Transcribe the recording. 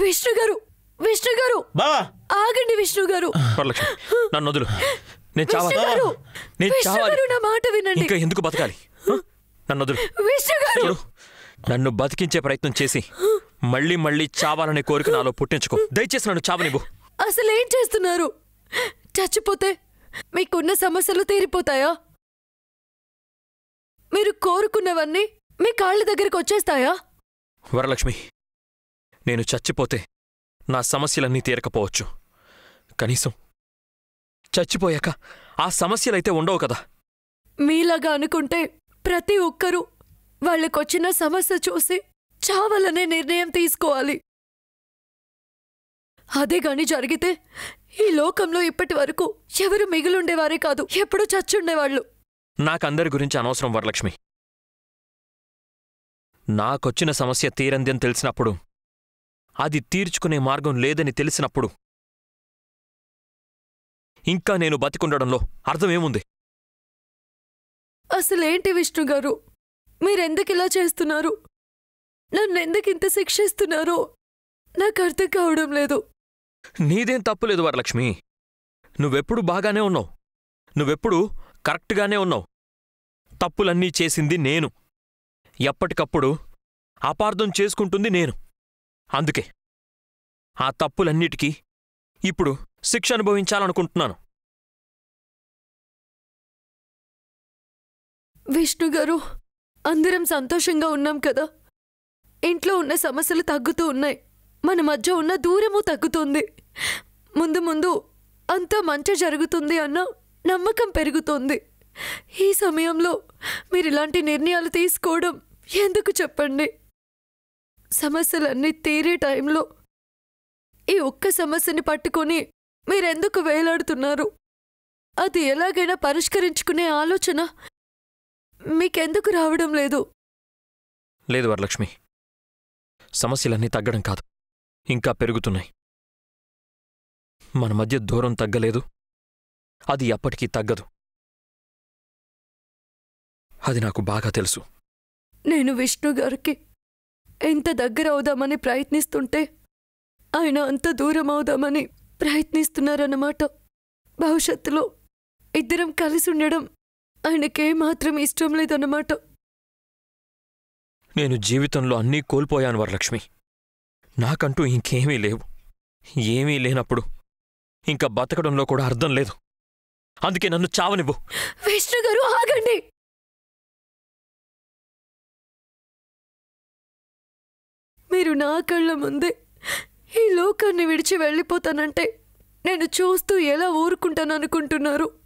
విష్ణు గారు విష్ణు గారు బావా ఆగండి విష్ణు గారు వరలక్ష్మి నన్ను వదులు నేను విష్ణు చావాలి గారు నేను విష్ణు చావాలి గారు నా మాట వినండి ఇంకా ఎందుకు బతకాలి హ? నన్ను వదులు విష్ణు గారు చూడు నన్ను బతికించే ప్రయత్నం చేసి మళ్ళీ మళ్ళీ చావాలనే కోరిక నాలో పుట్టించుకో దయచేసి నన్ను చావనివ్వు అసలు ఏం చేస్తున్నారు చచ్చిపోతే మీకున్న సమస్యలు తీరిపోతాయా మీరు కోరుకున్నవన్నీ మీ కాళ్ళ దగ్గరికి వచ్చేస్తాయా వరలక్ష్మి నేను చచ్చిపోతే నా సమస్యలన్నీ తీరకపోవచ్చు కనీసం చచ్చిపోయాక ఆ సమస్యలైతే ఉండవు కదా మీలాగా అనుకుంటే ప్రతి ఒక్కరూ వాళ్ళకొచ్చిన సమస్య చూసి చావాలనే నిర్ణయం తీసుకోవాలి అదే గాని జరిగితే ఈ లోకంలో ఇప్పటి వరకు ఎవరు మిగిలుండేవారే కాదు ఎప్పుడూ చచ్చుండేవాళ్ళు నాకందరి గురించి అనవసరం వరలక్ష్మి నాకొచ్చిన సమస్య తీరందని తెలిసినప్పుడు అది తీర్చుకునే మార్గం లేదని తెలిసినప్పుడు ఇంకా నేను బతికుండడంలో అర్థమేముంది అసలేంటి విష్ణు గారు మీరెందుకు ఇలా చేస్తున్నారు నన్నెందుకు ఇంత శిక్షిస్తున్నారో నాకు అర్థం కావడం లేదు నీదేం తప్పులేదు వరలక్ష్మి నువ్వెప్పుడు బాగానే ఉన్నావు నువ్వెప్పుడు కరెక్ట్గానే ఉన్నావు తప్పులన్నీ చేసింది నేను ఎప్పటికప్పుడు అపార్థం చేసుకుంటుంది నేను అందుకే ఆ తప్పులన్నిటికీ ఇప్పుడు శిక్ష అనుభవించాలనుకుంటున్నాను విష్ణు గారు అందరం సంతోషంగా ఉన్నాం కదా ఇంట్లో ఉన్న సమస్యలు తగ్గుతూ ఉన్నాయి మన మధ్య ఉన్న దూరము తగ్గుతుంది ముందు ముందు అంతా మంచి జరుగుతుంది అన్న నమ్మకం పెరుగుతోంది ఈ సమయంలో మీరు ఇలాంటి నిర్ణయాలు తీసుకోవడం ఎందుకు చెప్పండి సమస్యలన్నీ తీరే టైంలో ఈ ఒక్క సమస్యని పట్టుకొని మీరెందుకు వేలాడుతున్నారు అది ఎలాగైనా పరిష్కరించుకునే ఆలోచన మీకెందుకు రావడం లేదు లేదు వరలక్ష్మి సమస్యలన్నీ తగ్గడం కాదు ఇంకా పెరుగుతున్నాయి మన మధ్య దూరం తగ్గలేదు అది ఎప్పటికీ తగ్గదు అది నాకు బాగా తెలుసు నేను విష్ణు గారికి ఎంత దగ్గర అవుదామని ప్రయత్నిస్తుంటే ఆయన అంత దూరం అవుదామని ప్రయత్నిస్తున్నారన్నమాట భవిష్యత్తులో ఇద్దరం కలిసి ఉండడం ఆయనకేమాత్రం ఇష్టం లేదన్నమాట నేను జీవితంలో అన్నీ కోల్పోయాను వరలక్ష్మి నాకంటూ ఇంకేమీ లేవు ఏమీ లేనప్పుడు ఇంకా బతకడంలో కూడా అర్థం లేదు అందుకే నన్ను చావనివ్వు విష్ణు గారు ఆగండి మీరు నా కళ్ళ ముందే ఈ లోకాన్ని విడిచి వెళ్ళిపోతానంటే నేను చూస్తూ ఎలా ఊరుకుంటాననుకుంటున్నారు